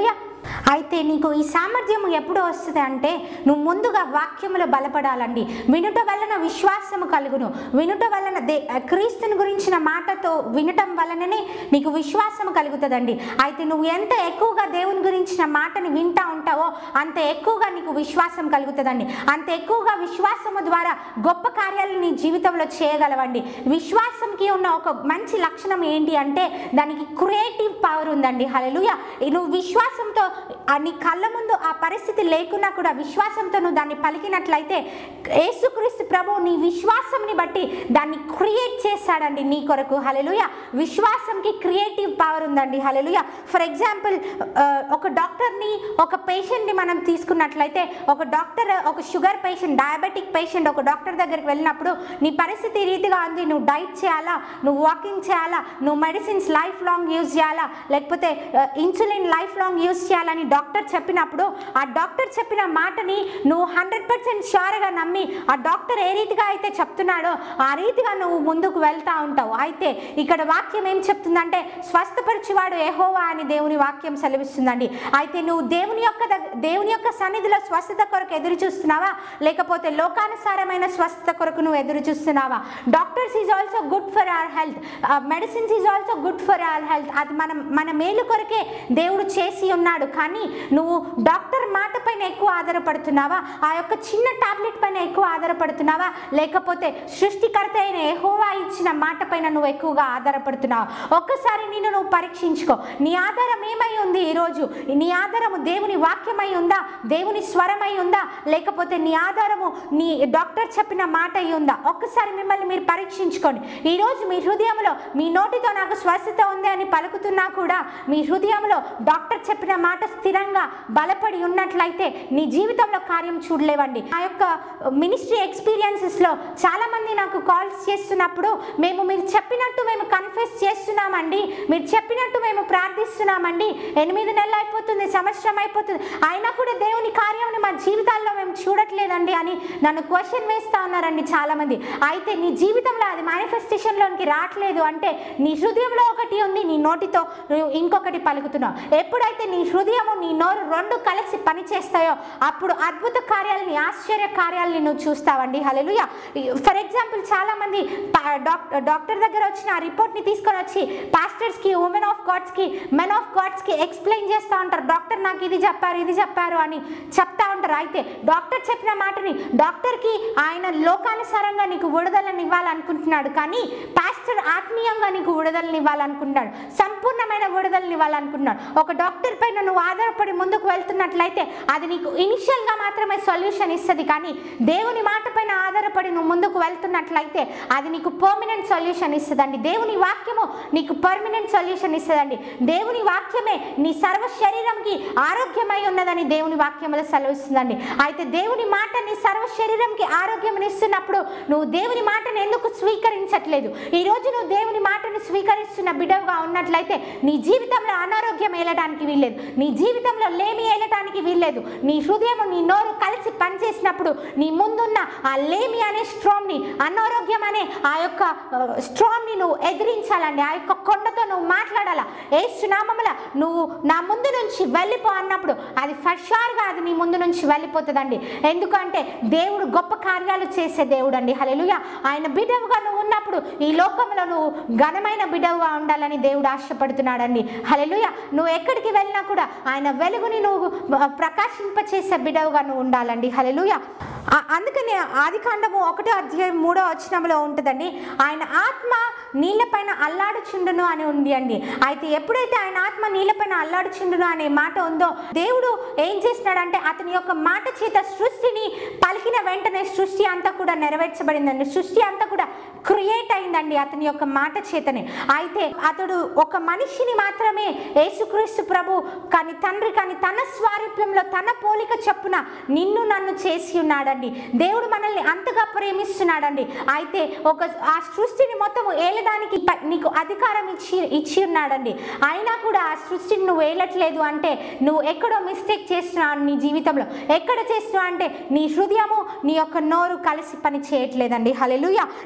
అయితే నీకు ఈ సామర్థ్యం ఎప్పుడు వస్తుంది అంటే నువ్వు ముందుగా వాక్యములో బలపడాలండి వినుట వలన విశ్వాసము కలుగును వినుట వలన దే క్రీస్తుని గురించిన మాటతో వినటం వలననే నీకు విశ్వాసం కలుగుతుందండి అయితే నువ్వు ఎంత ఎక్కువగా దేవుని గురించిన మాటని వింటా ఉంటావో అంత ఎక్కువగా నీకు విశ్వాసం కలుగుతుందండి అంత ఎక్కువగా విశ్వాసము ద్వారా గొప్ప కార్యాలు నీ జీవితంలో చేయగలవండి విశ్వాసంకి ఉన్న ఒక మంచి లక్షణం ఏంటి అంటే దానికి క్రియేటివ్ పవర్ ఉందండి హల్లెలూయ నువ్వు విశ్వాసంతో ఆ నీ కళ్ళ ముందు ఆ పరిస్థితి లేకున్నా కూడా విశ్వాసంతో నువ్వు దాన్ని పలికినట్లయితే యేసుక్రీస్తు ప్రభు నీ విశ్వాసంని బట్టి దాన్ని క్రియేట్ చేశాడండి నీ కొరకు హల్లెలూయ విశ్వాసంకి క్రియేటివ్ పవర్ ఉందండి హల్లెలూయ ఫర్ ఎగ్జాంపుల్ ఒక డాక్టర్ని ఒక పేషెంట్ని మనం తీసుకున్నట్లయితే ఒక డాక్టర్ ఒక షుగర్ పేషెంట్ డయాబెటిక్ పేషెంట్ ఒక డాక్టర్ దగ్గరికి వెళ్ళినప్పుడు నీ పరిస్థితి ఈ రీతిగా ఉంది నువ్వు డైట్ చేయాలా నువ్వు వాకింగ్ చేయాలా నువ్వు మెడిసిన్స్ లైఫ్ లాంగ్ యూజ్ చేయాలా లేకపోతే ఇన్సులిన్ లైఫ్ లాంగ్ యూజ్ చేయాలని డాక్టర్ చెప్పినప్పుడు ఆ డాక్టర్ చెప్పిన మాటని నువ్వు హండ్రెడ్ పర్సెంట్ షూర్గా నమ్మి ఆ డాక్టర్ ఏ రీతిగా అయితే చెప్తున్నాడో ఆ రీతిగా నువ్వు ముందుకు వెళ్తా ఉంటావు అయితే ఇక్కడ వాక్యం ఏం చెప్తుందంటే స్వస్థపరిచేవాడు ఎహోవా అని దేవుని వాక్యం సెలవిస్తుందండి అయితే నువ్వు దేవుని యొక్క దగ్గ- దేవుని యొక్క సన్నిధిలో స్వస్థత కొరకు ఎదురు చూస్తున్నావా లేకపోతే లోకానుసారమైన స్వస్థత కొరకు నువ్వు ఎదురు చూస్తున్నావా doctors is also good for our health medicines is also good for our health అది మనం మన మేలు కొరకే దేవుడు చేసి ఉన్నాడు కానీ నువ్వు డాక్టర్ మాట పైన ఎక్కువ ఆధారపడుతున్నావా ఆ యొక్క చిన్న టాబ్లెట్ పైన ఎక్కువ ఆధారపడుతున్నావా లేకపోతే సృష్టికర్త అయిన ఎహోవా ఇచ్చిన మాట పైన నువ్వు ఎక్కువగా ఆధారపడుతున్నావా ఒక్కసారి నిన్ను నువ్వు పరీక్షించుకో నీ ఆధారం ఏమై ఉంది ఈరోజు నీ ఆధారము దేవుని వాక్యమై ఉందా దేవుని స్వరమై ఉందా లేకపోతే నీ ఆధారము నీ డాక్టర్ చెప్పిన మాట అయి ఉందా ఒక్కసారి మిమ్మల్ని మీరు పరీక్షించుకోండి ఈరోజు మీ హృదయంలో మీ నోటితో నాకు స్వస్థత ఉంది అని పలుకుతున్నా కూడా మీ హృదయంలో డాక్టర్ చెప్పిన మాట స్థిరంగా బలపడి ఉన్నట్లయితే నీ జీవితంలో కార్యం చూడలేవండి ఆ యొక్క మినిస్ట్రీ ఎక్స్పీరియన్సెస్లో చాలామంది నాకు కాల్స్ చేస్తున్నప్పుడు మేము మీరు చెప్పినట్టు మేము కన్ఫెస్ చేస్తున్నామండి మీరు చెప్పినట్టు మేము ప్రార్థిస్తున్నామండి ఎనిమిది నెలలు అయిపోతుంది సంవత్సరం అయిపోతుంది అయినా కూడా దేవుని కార్యం మా జీవితాల్లో మేము చూడట్లేదండి అని నన్ను క్వశ్చన్ వేస్తా ఉన్నారండి చాలామంది అయితే నీ జీవితంలో అది మేనిఫెస్టేషన్లోనికి రావట్లేదు అంటే నీ హృదయంలో ఒకటి ఉంది నీ నోటితో నువ్వు ఇంకొకటి పలుకుతున్నావు ఎప్పుడైతే నీ హృదయము నీ నోరు రెండు కలిసి పని చేస్తాయో అప్పుడు అద్భుత కార్యాలని ఆశ్చర్య కార్యాలని నువ్వు చూస్తావండి హలెలుయ ఫర్ ఎగ్జాంపుల్ చాలామంది డాక్టర్ డాక్టర్ దగ్గర వచ్చిన ఆ రిపోర్ట్ని తీసుకొని వచ్చి పాస్టర్స్కి ఉమెన్ ఆఫ్ గాడ్స్కి మెన్ ఆఫ్ గాడ్స్కి ఎక్స్ప్లెయిన్ చేస్తూ ఉంటారు డాక్టర్ నాకు ఇది చెప్పారు ఇది చెప్పారు అని చెప్తా ఉంటారు అయితే డాక్టర్ చెప్పిన మాటని డాక్టర్కి ఆయన లోకానుసారంగా నీకు విడుదలని ఇవ్వాలనుకుంటున్నాడు కానీ పాస్టర్ ఆత్మీయంగా నీకు విడుదలని ఇవ్వాలనుకుంటున్నాడు సంపూర్ణమైన విడుదలని ఇవ్వాలనుకుంటున్నాడు ఒక డాక్టర్ పైన నువ్వు ఆధారపడి ముందుకు వెళ్తున్నట్లయితే అది నీకు ఇనిషియల్గా మాత్రమే సొల్యూషన్ ఇస్తుంది కానీ దేవుని మాట పైన ఆధారపడి నువ్వు ముందుకు వెళ్తున్నట్లయితే అది నీకు పర్మనెంట్ సొల్యూషన్ ఇస్తుందండి దేవుని వాక్యము నీకు పర్మనెంట్ సొల్యూషన్ ఇస్తుందండి దేవుని వాక్యమే నీ సర్వ శరీరంకి ఆరోగ్యమై ఉన్నదని దేవుని వాక్యములో సెలవిస్తుందండి అయితే దేవుని మాట నీ సర్వ శరీరంకి ఆరోగ్యం ఇస్తున్నప్పుడు నువ్వు దేవుని మాటను ఎందుకు స్వీకరించట్లేదు ఈ రోజు నువ్వు దేవుని మాటను స్వీకరిస్తున్న బిడవుగా ఉన్నట్లయితే నీ జీవితంలో అనారోగ్యం ఏలడానికి వీల్లేదు నీ జీవితంలో లేమి ఏలటానికి వీల్లేదు నీ హృదయం నీ నోరు కలిసి పనిచేసినప్పుడు నీ ముందున్న ఆ లేమి అనే స్ట్రాంగ్ని అనారోగ్యం అనే ఆ యొక్క స్ట్రాంగ్ని నువ్వు ఎదిరించాలండి ఆ యొక్క కొండతో నువ్వు మాట్లాడాలా ఏ సునామముల నువ్వు నా ముందు నుంచి వెళ్ళిపో అన్నప్పుడు అది ఫషార్గా అది నీ ముందు నుంచి వెళ్ళిపోతుందండి ఎందుకంటే దేవుడు గొప్ప కార్యాలు చేసే దేవుడు అండి హలెలుయ ఆయన బిడవుగా నువ్వు ఉన్నప్పుడు ఈ లోకంలో నువ్వు ఘనమైన బిడవుగా ఉండాలని దేవుడు ఆశపడుతున్నాడండి హలెలుయ నువ్వు ఎక్కడికి వెళ్ళినా కూడా ఆయన వెలుగుని నువ్వు ప్రకాశింపచేసే బిడవుగా నువ్వు ఉండాలండి హలెలుయ అందుకని ఆది కాండము ఒకటో అధ్యాయం మూడో వచనంలో ఉంటుందండి ఆయన ఆత్మ నీళ్ళపైన అల్లాడుచుండును అని ఉంది అండి అయితే ఎప్పుడైతే ఆయన ఆత్మ నీళ్ళపైన అల్లాడుచుండును అనే మాట ఉందో దేవుడు ఏం చేసినాడంటే అతని యొక్క మాట చేత సృష్టిని పలికిన వెంటనే సృష్టి అంతా కూడా నెరవేర్చబడిందండి సృష్టి అంతా కూడా క్రియేట్ అయిందండి అతని యొక్క మాట చేతనే అయితే అతడు ఒక మనిషిని మాత్రమే యేసుక్రీస్తు ప్రభు కానీ తండ్రి కానీ తన స్వారూప్యంలో తన పోలిక చొప్పున నిన్ను నన్ను చేసి ఉన్నాడండి దేవుడు మనల్ని అంతగా ప్రేమిస్తున్నాడండి అయితే ఒక ఆ సృష్టిని మొత్తము ఏలడానికి ప- నీకు అధికారం ఇచ్చి ఇచ్చి ఉన్నాడండి అయినా కూడా ఆ సృష్టిని నువ్వు ఏలట్లేదు అంటే నువ్వు ఎక్కడో మిస్టేక్ చేస్తున్నావు నీ జీవితంలో ఎక్కడ చేస్తున్నావు అంటే నీ హృదయము నీ యొక్క నోరు కలిసి పని చేయట్లేదండి హలెలుయ నీలో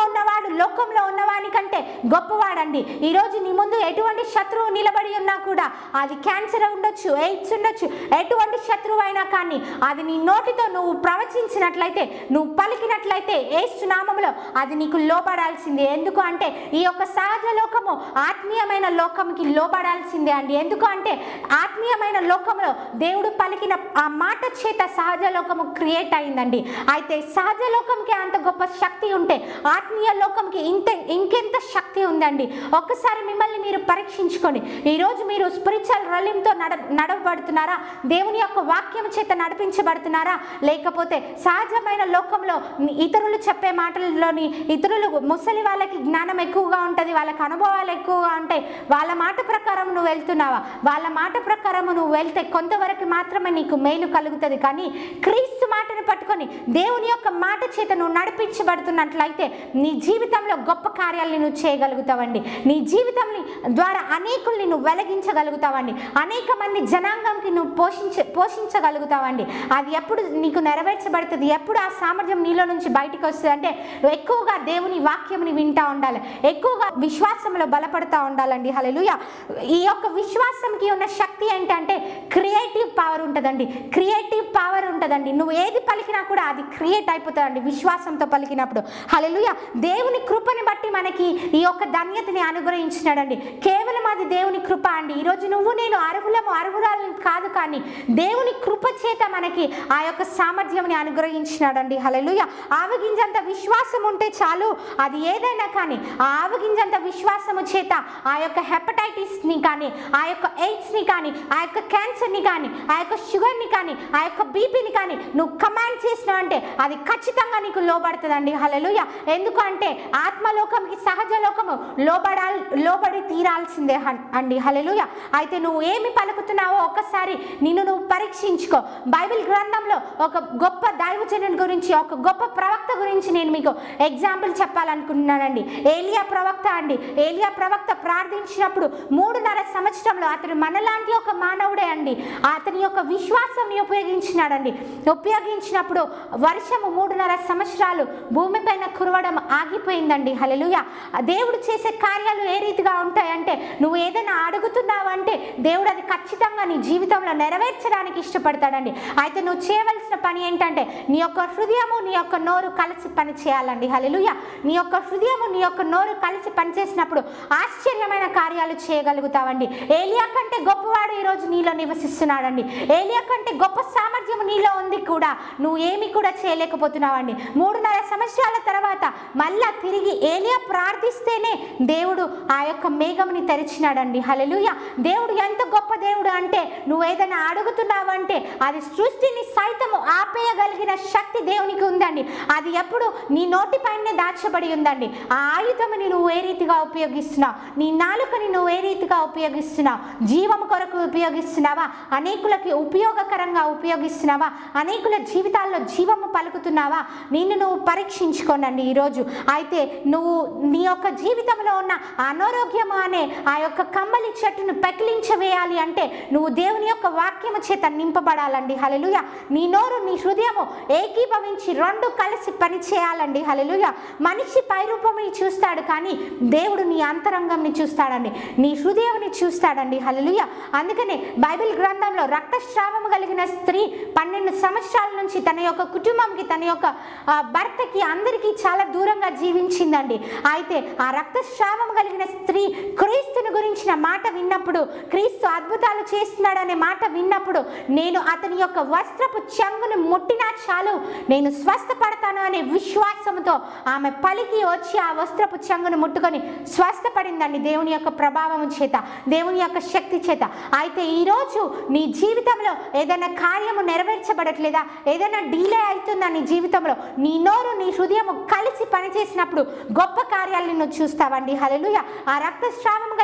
ఉన్నవాడు లోకంలో ఉన్నవాని కంటే గొప్పవాడండి ఈరోజు నీ ముందు ఎటువంటి శత్రువు నిలబడి ఉన్నా కూడా అది క్యాన్సర్ ఉండొచ్చు ఎయిడ్స్ ఉండొచ్చు ఎటువంటి శత్రువు అయినా కానీ అది నీ నోటితో నువ్వు ప్రవచించినట్లయితే నువ్వు పలికినట్లయితే ఏసు నామములో అది నీకు లోబడాల్సిందే ఎందుకు అంటే ఈ యొక్క సహజ లోకము ఆత్మీయమైన లోకంకి లోబడాల్సిందే అండి ఎందుకు అంటే ఆత్మీయమైన లోకంలో దేవుడు పలికిన ఆ మాట చేత సహజ లోకము క్రియేట్ అయిందండి అయితే సహజ లోకంకి అంత గొప్ప శక్తి ఉంటే ఆత్మీయ లోకంకి ఇంత ఇంకెంత శక్తి ఉందండి ఒక్కసారి మిమ్మల్ని మీరు పరీక్షించుకొని ఈరోజు మీరు స్పిరిచువల్ రలింతో నడ నడవబడుతున్నారా దేవుని యొక్క వాక్యం చేత నడిపించబడుతున్నారా లేకపోతే సహజమైన లోకంలో ఇతరులు చెప్పే మాటల్లోని ఇతరులు ముసలి వాళ్ళకి జ్ఞానం ఎక్కువగా ఉంటుంది వాళ్ళకి అనుభవాలు ఎక్కువగా ఉంటాయి వాళ్ళ మాట ప్రకారం నువ్వు వెళ్తున్నావా వాళ్ళ మాట ప్రకారం నువ్వు వెళ్తే కొంతవరకు మాత్రమే నీకు మేలు కలుగుతుంది కానీ క్రీస్తు మాటను పట్టుకొని దేవుని యొక్క మాట చేత నువ్వు నడిపించబడుతున్నట్లయితే నీ జీవితంలో గొప్ప కార్యాలను నువ్వు చేయగలుగుతావండి నీ జీవితం ద్వారా అనేకుల్ని నువ్వు వెలిగించగలుగుతావండి అనేక మంది జనాంగంకి నువ్వు పోషించ పోషించగలుగుతావండి అది ఎప్పుడు నీకు నెరవేర్చబడుతుంది ఎప్పుడు ఆ సామర్థ్యం నీలో నుంచి బయటికి వస్తుంది అంటే నువ్వు ఎక్కువగా దేవుని వాక్యంని వింటా ఉండాలి ఎక్కువగా విశ్వాసంలో బలపడతా ఉండాలండి హల్లెలూయా ఈ యొక్క విశ్వాసంకి ఉన్న శక్తి ఏంటంటే క్రియేటివ్ పవర్ ఉంటుందండి క్రియేటివ్ పవర్ ఉంటుందండి నువ్వు ఏది పలికినా కూడా అది క్రియేట్ అయిపోతుందండి విశ్వాసంతో పలికినప్పుడు హల్లెలూయా దేవుని కృపని బట్టి మనకి ఈ యొక్క ధన్యతని అనుగ్రహించినాడండి కేవలం అది దేవుని కృప అండి ఈరోజు నువ్వు నేను అర్హులము అర్హురాలు కాదు కానీ దేవుని కృప చేత మనకి ఆ యొక్క సామర్థ్యంని అనుగ్రహించినాడండి హల్లెలూయా ఆవగింజంత విశ్వాసం ఉంటే చాలు అది ఏదైనా కానీ ఆ ఆవగింజంత విశ్వాసము చేత ఆ యొక్క హెపటైటిస్ని కానీ ఆ యొక్క ఎయిడ్స్ని కానీ ఆ యొక్క క్యాన్సర్ని కానీ ఆ యొక్క షుగర్ని కానీ ఆ యొక్క బీపీని కానీ నువ్వు కమాండ్ చేసినావు అంటే అది ఖచ్చితంగా నీకు లోబడుతుందండి హల్లెలూయా ఎందుకంటే ఆత్మలోకంకి సహజ లోకము లోబడాల్ లోబడి తీరాల్సిందే హన్- అండి హల్లెలూయా అయితే నువ్వు ఏమి పలుకుతున్నావో ఒక్కసారి నిన్ను నువ్వు పరీక్షించుకో బైబిల్ గ్రంథంలో ఒక గొప్ప దైవజనుని గురించి ఒక గొప్ప ప్రవక్త గురించి నేను మీకు ఎగ్జాంపుల్ చెప్పాలనుకుంటున్నానండి ఏలియా ప్రవక్త అండి ఏలియా ప్రవక్త ప్రార్థించినప్పుడు మూడున్నర సంవత్సరంలో అతను మనలాంటి ఒక మానవుడే అండి అతని యొక్క విశ్వాసాన్ని ఉపయోగించినాడండి ఉపయోగించినప్పుడు వర్షము మూడున్నర సంవత్సరాలు భూమిపైన కురవడం ఆగిపోయిందండి హల్లెలూయా దేవుడు చేసే కార్యాలు ఏ రీతిగా ఉంటాయంటే నువ్వు ఏదైనా అడుగుతున్నావంటే దేవుడు అది ఖచ్చితంగా నీ జీవితంలో నెరవేర్చడానికి ఇష్టపడతాడండి అయితే నువ్వు చేయవలసిన పని ఏంటంటే నీ యొక్క హృదయము నీ యొక్క నోరు కలిసి పని చేయాలండి హల్లెలూయా నీ యొక్క హృదయము నీ యొక్క నోరు కలిసి పనిచేసినప్పుడు ఆశ్చర్యమైన కార్యాలు చేయగలుగుతావండి ఏలియా కంటే గొప్పవాడు ఈరోజు నీలో నివసిస్తున్నాడండి ఏలియా కంటే గొప్ప సామర్థ్యం నీలో ఉంది కూడా నువ్వు ఏమి కూడా చేయలేకపోతున్నావండి మూడున్నర సంవత్సరాల తర్వాత మళ్ళా తిరిగి ఏలియా ప్రార్థిస్తేనే దేవుడు ఆ యొక్క మేఘంని తెరిచినాడండి హల్లెలూయా దేవుడు ఎంత గొప్ప దేవుడు అంటే నువ్వు ఏదైనా అడుగుతున్నావంటే అది సృష్టిని సైతము ఆపేయగలిగిన శక్తి దేవునికి ఉందండి అది ఎప్పుడు నీ నోటిపైనే దాచబడి ఉందండి ఆ ఆయుధముని నువ్వు ఏ రీతిగా ఉపయోగిస్తున్నావు నీ నాలుకని నువ్వు ఏ రీతిగా ఉపయోగిస్తున్నావు జీవము కొరకు ఉపయోగిస్తున్నావా అనేకులకి ఉపయోగకరంగా ఉపయోగిస్తున్నావా అనేకుల జీవితాల్లో జీవము పలుకుతున్నావా నిన్ను నువ్వు పరీక్షించుకోనండి ఈరోజు అయితే నువ్వు నీ యొక్క జీవితంలో ఉన్న అనారోగ్యము అనే ఆ యొక్క కమ్మలి చెట్టును పెకిలించవేయాలి అంటే నువ్వు దేవుని యొక్క వాక్యము చేత నింపబడాలండి హలెలుయ నీ నోరు నీ హృదయము ఏకీభవించి రెండు కలిసి పని చేయాలండి హలెలుయ మనిషి పైరూపంని చూస్తాడు కానీ దేవుడు నీ అంతరంగంని చూస్తాడండి నీ హృదయంని చూస్తాడండి హలెలుయ అందుకనే బైబిల్ గ్రంథంలో రక్తస్రావము కలిగిన స్త్రీ పన్నెండు సంవత్సరాల నుంచి తన యొక్క కుటుంబంకి తన యొక్క ఆ, భర్తకి అందరికీ చాలా దూరంగా జీవించిందండి అయితే ఆ రక్తస్రావం కలిగిన స్త్రీ క్రీస్తుని గురించిన మాట విన్నప్పుడు క్రీస్తు అద్భుతాలు చేస్తున్నాడనే మాట విన్నప్పుడు నేను అతని యొక్క వస్త్రపు చెంగును ముట్టినా చాలు నేను స్వస్థపడతాను అనే విశ్వాసంతో ఆమె పలికి వచ్చి ఆ వస్త్రపు చెంగును ముట్టుకొని స్వస్థపడిందండి దేవుని యొక్క ప్రభావం చేత దేవుని యొక్క శక్తి చేత అయితే ఈరోజు నీ జీవితంలో ఏదైనా కార్యము నెరవేర్చబడట్లేదా ఏదైనా డీలే అవుతుందా నీ జీవితంలో నీ నోరు నీ హృదయము కలిసి పనిచేసినప్పుడు గొప్ప కార్యాలను నువ్వు చూస్తావండి హల్లెలూయా ఆ రక్తస్రావం కలిగిన స్త్రీ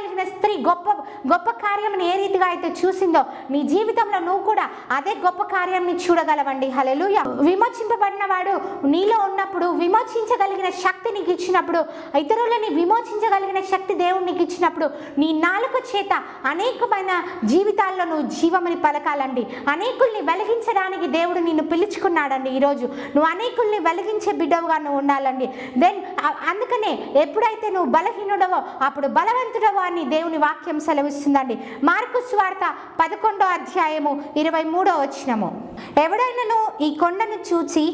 స్త్రీ గొప్ప గొప్ప కార్యం ఏ రీతిగా అయితే చూసిందో నీ జీవితంలో నువ్వు కూడా అదే గొప్ప కార్యాన్ని చూడగలవండి హల్లెలూయా విమోచింపబడిన వాడు నీలో ఉన్నప్పుడు విమోచించగలిగిన శక్తి నీకు ఇచ్చినప్పుడు ఇతరులని విమోచించగలిగిన శక్తి దేవుడు నీకు ఇచ్చినప్పుడు నీ నాలుక చేత అనేకమైన జీవితాల్లో నువ్వు జీవమని పలకాలండి అనేకుల్ని వెలిగించడానికి దేవుడు నిన్ను పిలుచుకున్నాడండి ఈరోజు నువ్వు అనేకుల్ని వెలిగించే బిడ్డవుగా నువ్వు ఉండాలండి దెన్ అందుకనే ఎప్పుడైతే నువ్వు బలహీనుడవో అప్పుడు బలవంతుడవో అని దేవుని వాక్యం సెలవిస్తుందండి మార్కు స్వార్త పదకొండో అధ్యాయము ఇరవై మూడో వచ్చినము ఎవడైనాను ఈ కొండను చూచి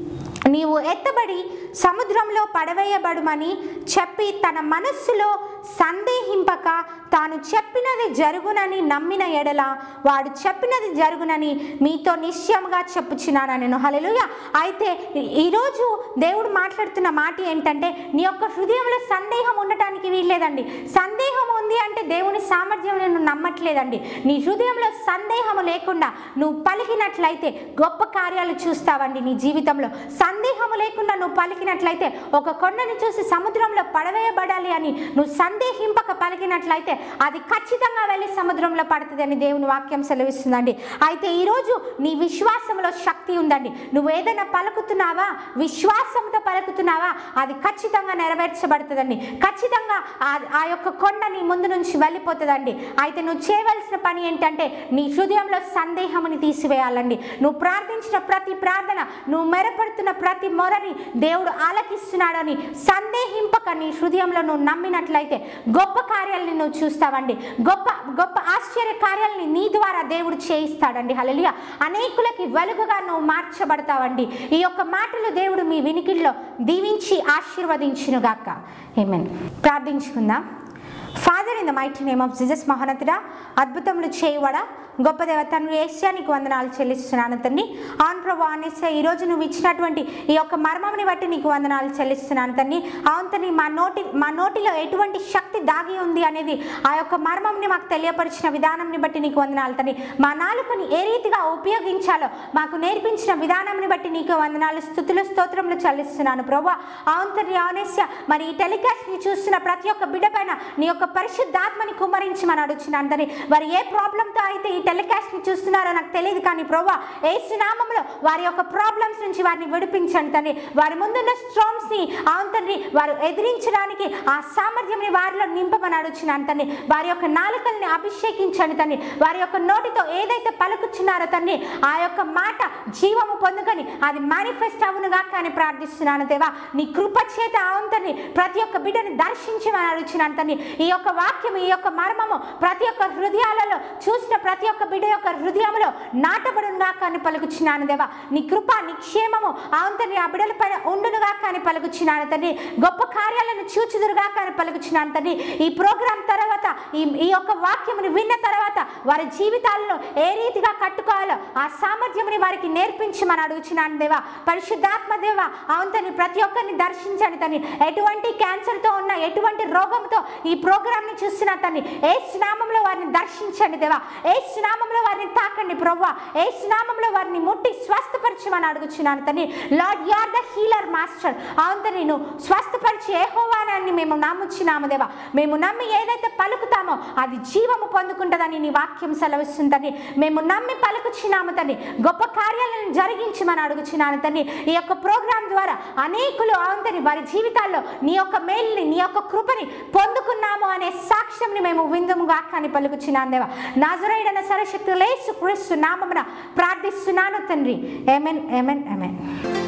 నీవు ఎత్తబడి సముద్రంలో పడవేయబడుమని చెప్పి తన మనస్సులో సందేహింపక తాను చెప్పినది జరుగునని నమ్మిన ఎడల వాడు చెప్పినది జరుగునని మీతో నిశ్చయంగా చెప్పుచున్నాను నేను హల్లెలూయ అయితే ఈ- ఈరోజు దేవుడు మాట్లాడుతున్న మాట ఏంటంటే నీ యొక్క హృదయంలో సందేహం ఉండటానికి వీల్లేదండి సందేహం ఉంది అంటే దేవుని సామర్థ్యం నేను నమ్మట్లేదండి నీ హృదయంలో సందేహం లేకుండా నువ్వు పలికినట్లయితే గొప్ప కార్యాలు చూస్తావండి నీ జీవితంలో సందేహము లేకుండా నువ్వు పలికినట్లయితే ఒక కొండని చూసి సముద్రంలో పడవేయబడాలి అని నువ్వు సందేహింపక పలికినట్లయితే అది ఖచ్చితంగా వెళ్ళి సముద్రంలో పడుతుందని దేవుని వాక్యం సెలవిస్తుందండి అయితే ఈరోజు నీ విశ్వాసంలో శక్తి ఉందండి నువ్వు ఏదైనా పలుకుతున్నావా విశ్వాసంతో పలుకుతున్నావా అది ఖచ్చితంగా నెరవేర్చబడుతుందండి ఖచ్చితంగా ఆ- ఆ యొక్క కొండ నీ ముందు నుంచి వెళ్ళిపోతుందండి అయితే నువ్వు చేయవలసిన పని ఏంటంటే నీ హృదయంలో సందేహముని తీసివేయాలండి నువ్వు ప్రార్థించిన ప్రతి ప్రార్థన నువ్వు మెరపడుతున్న ప్రతి మొరని దేవుడు ఆలకిస్తున్నాడని సందేహింపక నీ హృదయంలో నువ్వు నమ్మినట్లయితే గొప్ప కార్యాలని నువ్వు చూస్తావండి గొప్ప గొప్ప ఆశ్చర్య కార్యాలని నీ ద్వారా దేవుడు చేయిస్తాడండి హల్లెలూయా అనేకులకి వెలుగుగా నువ్వు మార్చబడతావండి ఈ యొక్క మాటలు దేవుడు మీ వినికిల్లో దీవించి ఆశీర్వదించునుగాక ఏమేన్ ప్రార్థించుకుందాం father in the mighty name of Jesus మహోన్నతుడా అద్భుతములు చేయవడా గొప్ప దేవ తండ్రి ఏసియా నీకు వందనాలు చెల్లిస్తున్నాను తండ్రి ఆన్ ప్రభు అనేసే ఈరోజు నువ్వు ఇచ్చినటువంటి ఈ యొక్క మర్మంని బట్టి నీకు వందనాలు చెల్లిస్తున్నాను తండ్రి అవును తండ్రి మా నోటి మా నోటిలో ఎటువంటి శక్తి దాగి ఉంది అనేది ఆ యొక్క మర్మంని మాకు తెలియపరిచిన విధానంని బట్టి నీకు వందనాలు తండ్రి మా నాలుకని ఏ రీతిగా ఉపయోగించాలో మాకు నేర్పించిన విధానంని బట్టి నీకు వందనాలు స్థుతులు స్తోత్రములు చెల్లిస్తున్నాను ప్రభు అవును తండ్రి అవునేస్య మరి ఈ టెలికాస్ట్ ని చూస్తున్న ప్రతి ఒక్క బిడ్డ పైన నీ యొక్క పరిశుద్ధాత్మని కుమ్మరించమని అడుగుతున్నాను తండ్రి వారు ఏ ప్రాబ్లంతో అయితే ఈ టెలికాస్ట్ ని చూస్తున్నారో నాకు తెలియదు కానీ ప్రభా ఏ సునామంలో వారి యొక్క ప్రాబ్లమ్స్ నుంచి వారిని విడిపించండి తండ్రి వారి ముందున్న స్ట్రాంగ్స్ ని అవును తండ్రి వారు ఎదిరించడానికి ఆ సామర్థ్యంని వారిలో నింపమని అడుగుతున్నాను తండ్రి వారి యొక్క నాలుకల్ని అభిషేకించండి తండ్రి వారి యొక్క నోటితో ఏదైతే పలుకుచున్నారో తండ్రి ఆ యొక్క మాట జీవము పొందుకొని అది మేనిఫెస్ట్ అవునుగా కానీ ప్రార్థిస్తున్నాను దేవా నీ కృప చేత అవును తండ్రి ప్రతి ఒక్క బిడ్డని దర్శించమని అడుగుతున్నాను తండ్రి ఈ యొక్క వాక్యం ఈ యొక్క మర్మము ప్రతి ఒక్క హృదయాలలో చూసిన ప్రతి ఒక్క బిడ్డ యొక్క హృదయంలో నాటబడునుగా కానీ పలుకుచున్నాను దేవా నీ కృప నీ క్షేమము అవును తండ్రి ఆ బిడ్డల పైన ఉండునుగా కానీ పలుకుచున్నాను తండ్రి గొప్ప కార్యాలను చూచుదురుగా కానీ పలుకుచున్నాను తండ్రి ఈ ప్రోగ్రాం తర్వాత ఈ ఈ యొక్క వాక్యముని విన్న తర్వాత వారి జీవితాలను ఏ రీతిగా కట్టుకోవాలో ఆ సామర్థ్యముని వారికి నేర్పించమని అడుగుచున్నాను దేవా పరిశుద్ధాత్మ దేవా అవును తండ్రి ప్రతి ఒక్కరిని దర్శించండి తండ్రి ఎటువంటి క్యాన్సర్తో ఉన్న ఎటువంటి రోగంతో ఈ ప్రోగ్రామ్ని చూస్తున్న తండ్రి ఏ స్నామంలో వారిని దర్శించండి దేవా ఏ స్నామంలో వారిని తాకండి ప్రవ్వా ఏ స్నామంలో వారిని ముట్టి స్వస్థపరచమని అడుగుచున్నాను తండ్రి Lord you are the healer master అవును తండ్రి నువ్వు స్వస్థపరిచి ఏహోవానాన్ని మేము నమ్ముచున్నాము దేవా మేము నమ్మి ఏదైతే పలుకుతామో అది జీవము పొందుకుంటుందని నీ వాక్యం సెలవిస్తుందని మేము నమ్మి పలుకుచున్నాము తండ్రి గొప్ప కార్యాలను జరిగించమని అడుగుచున్నాను తండ్రి ఈ యొక్క ప్రోగ్రాం ద్వారా అనేకులు అవును తండ్రి వారి జీవితాల్లో నీ యొక్క మేలుని నీ యొక్క కృపని పొందుకున్నాము అనే సాక్ష్యంని మేము విందుముగా కానీ పలుకుచున్నాను దేవా నాజరైడన సరశక్తులేసు క్రీస్తు నామమున ప్రార్థిస్తున్నాను తండ్రి ఏమెన్ ఏమెన్ ఏమెన్